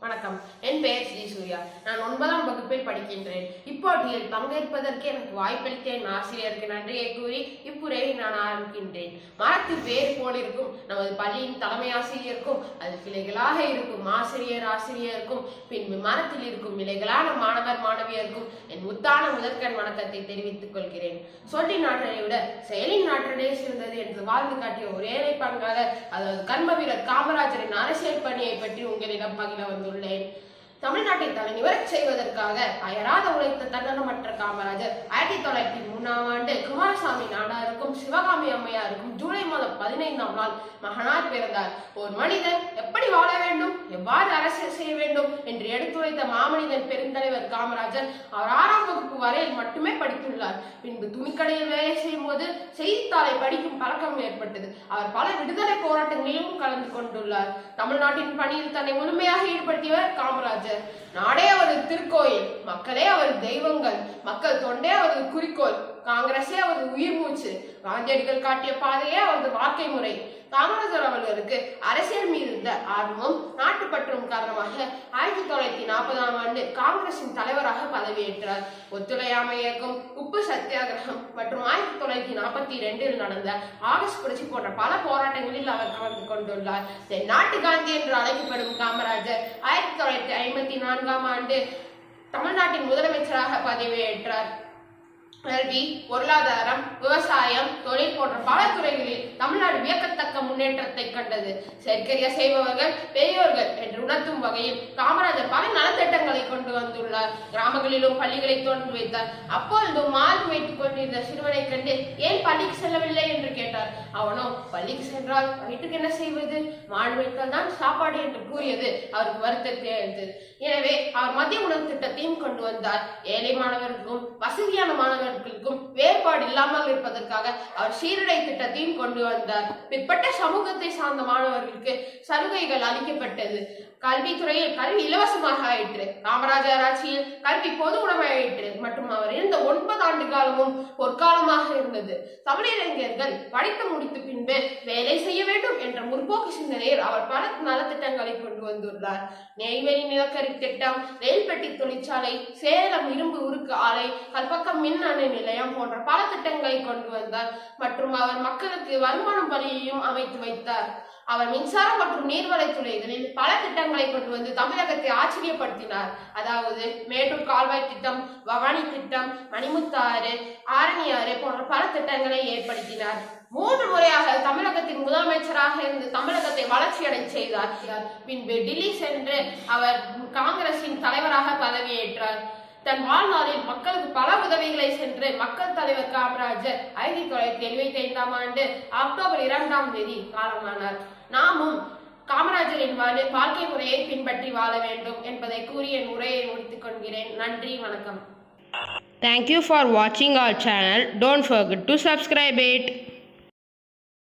வணக்கம் என் பெயர் ஸ்ரீ சூர்யா நான் ஒன்பதாம் வகுப்பில் படிக்கின்றேன் இப்போட்டியில் பங்கேற்பதற்கு எனக்கு வாய்ப்பளித்த என் ஆசிரியருக்கு நன்றியை கூறி இப்புரையை நான் ஆரம்பிக்கின்றேன் மரத்து வேர் போலிருக்கும் நமது பள்ளியின் தலைமை ஆசிரியருக்கும் அது கிளைகளாக இருக்கும் ஆசிரியர் ஆசிரியருக்கும் பின்பு மரத்தில் இருக்கும் இலைகளான மாணவர் மாணவியருக்கும் என் முத்தான முதற்கண் வணக்கத்தை தெரிவித்துக் கொள்கிறேன் சொல்லி நாட்டனை விட செயலின் நாட்டனே சிறந்தது என்று வாழ்ந்து காட்டிய ஒரே பண்பாளர் அதாவது கர்ம வீரர் காமராஜரின் அரசியல் பணியை பற்றி உங்களிடம் பகிர வந்துள்ளேன் தமிழ்நாட்டை தலைநிவரச் செய்வதற்காக அயராத உழைத்த தன்னலமற்ற காமராஜர் ஆயிரத்தி தொள்ளாயிரத்தி மூணாம் ஆண்டு குமாரசாமி நாடாருக்கும் சிவகாமி அம்மையாருக்கும் ஜூலை மாதம் பதினைந்தாம் நாள் மகனார் பிறந்தார் ஒரு மனிதன் எப்படி வாழ வேண்டும் எவ்வாறு அரசியல் செய்ய வேண்டும் என்று எடுத்துரைத்த மாமனிதன் பெருந்தலைவர் காமராஜர் அவர் ஆறாம் வகுப்பு வரையில் மட்டுமே படித்துள்ளார் பின்பு துணிக்கடையில் வேலை செய்யும் போது செய்தித்தாளை படிக்கும் பழக்கம் ஏற்பட்டது அவர் பல விடுதலை போராட்டங்களிலும் கலந்து கொண்டுள்ளார் தமிழ்நாட்டின் பணியில் தன்னை முழுமையாக ஈடுபடுத்தியவர் காமராஜர் நாடே அவரது திருக்கோயில் மக்களே அவரது தெய்வங்கள் மக்கள் தொண்டே அவரது குறிக்கோள் காங்கிரஸே அவரது உயிர் மூச்சு காந்தியடிகள் காட்டிய பாதையே அவரது வாழ்க்கை முறை காமராஜர் அவர்களுக்கு அரசியல் மீது இருந்த ஆர்வமும் நாட்டுப்பற்றும் காரணமாக ஆயிரத்தி தொள்ளாயிரத்தி நாற்பதாம் ஆண்டு காங்கிரசின் தலைவராக பதவியேற்றார் ஒத்துழையாமை இயக்கம் உப்பு சத்தியாகிரகம் மற்றும் ஆயிரத்தி தொள்ளாயிரத்தி நாற்பத்தி இரண்டில் நடந்த ஆகஸ்ட் புரட்சி போன்ற பல போராட்டங்களில் அவர் கலந்து கொண்டுள்ளார் தென்னாட்டு காந்தி என்று அழைக்கப்படும் காமராஜர் ஆயிரத்தி தொள்ளாயிரத்தி ஐம்பத்தி நான்காம் ஆண்டு தமிழ்நாட்டின் முதலமைச்சராக பதவியேற்றார் கல்வி பொருளாதாரம் விவசாயம் தொழில் போன்ற பல துறைகளில் தமிழ்நாடு வியக்கத்தக்க முன்னேற்றத்தை கண்டது செயற்கரிய செய்பவர்கள் பெரியோர்கள் என்று உணர்த்தும் வகையில் காமராஜர் பல நலத்திட்டங்களை கொண்டு வந்துள்ளார் கிராமங்களிலும் பள்ளிகளை தோன்றி வைத்தார் அப்பொழுது மார்க் வைத்துக் கொண்டிருந்த சிறுவனை கண்டு ஏன் பள்ளிக்கு செல்லவில்லை என்று கேட்டார் அவனோ பள்ளிக்கு சென்றால் வயிற்றுக்கு என்ன செய்வது மாடு வைத்தால் தான் சாப்பாடு என்று கூறியது அவருக்கு வருத்தத்தை அளித்தது எனவே அவர் மத்திய உணவு திட்டத்தையும் கொண்டு வந்தார் ஏழை மாணவர்களுக்கும் வசதியான மாணவர்களுக்கும் வேறுபாடு இல்லாமல் இருப்பதற்காக அவர் சீருடை திட்டத்தையும் கொண்டு வந்தார் பிற்பட்ட சமூகத்தை சார்ந்த மாணவர்களுக்கு சலுகைகள் அளிக்கப்பட்டது கல்வித்துறையில் கல்வி இலவசமாக ஆயிற்று காமராஜர் ஆட்சியில் கல்வி பொது உடைமையாயிற்று மற்றும் அவர் இருந்த ஒன்பது ஆண்டு காலமும் பொற்காலமாக இருந்தது தமிழிளைஞர்கள் படித்து முடித்த பின்பு வேலை செய்ய வேண்டும் என்ற முற்போக்கு சிந்தனையில் அவர் பல நலத்திட்டங்களை கொண்டு வந்துள்ளார் நெய்வேலி நிலக்கரி திட்டம் ரயில் பெட்டி தொழிற்சாலை சேலம் இரும்பு உருக்கு ஆலை கல்பக்கம் மின் அணை நிலையம் போன்ற பல திட்டங்களை கொண்டு வந்தார் மற்றும் அவர் மக்களுக்கு வருமானம் வழியையும் அமைத்து வைத்தார் அவர் மின்சாரம் மற்றும் நீர்வளத் துறைகளில் பல திட்டங்களை கொண்டு வந்து தமிழகத்தை ஆச்சரியப்படுத்தினார் அதாவது மேட்டூர் கால்வாய் திட்டம் பவானி திட்டம் மணிமுத்தாறு ஆரணியாறு போன்ற பல திட்டங்களை ஏற்படுத்தினார் மூன்று முறையாக தமிழகத்தின் முதலமைச்சராக இருந்து தமிழகத்தை வளர்ச்சியடை செய்தார் பின்பு டெல்லி சென்று அவர் காங்கிரசின் தலைவராக பதவியேற்றார் தன் வாழ்நாளில் மக்களுக்கு பல உதவிகளை சென்று மக்கள் தலைவர் காமராஜர் ஆயிரத்தி தொள்ளாயிரத்தி எழுபத்தி ஐந்தாம் ஆண்டு அக்டோபர் இரண்டாம் தேதி காலமானார் நாமும் காமராஜரின் வாழ்- வாழ்க்கை முறையை பின்பற்றி வாழ வேண்டும் என்பதை கூறி என் உரையை முடித்துக் கொள்கிறேன் நன்றி வணக்கம் Thank you for watching our channel. Don't forget to subscribe it.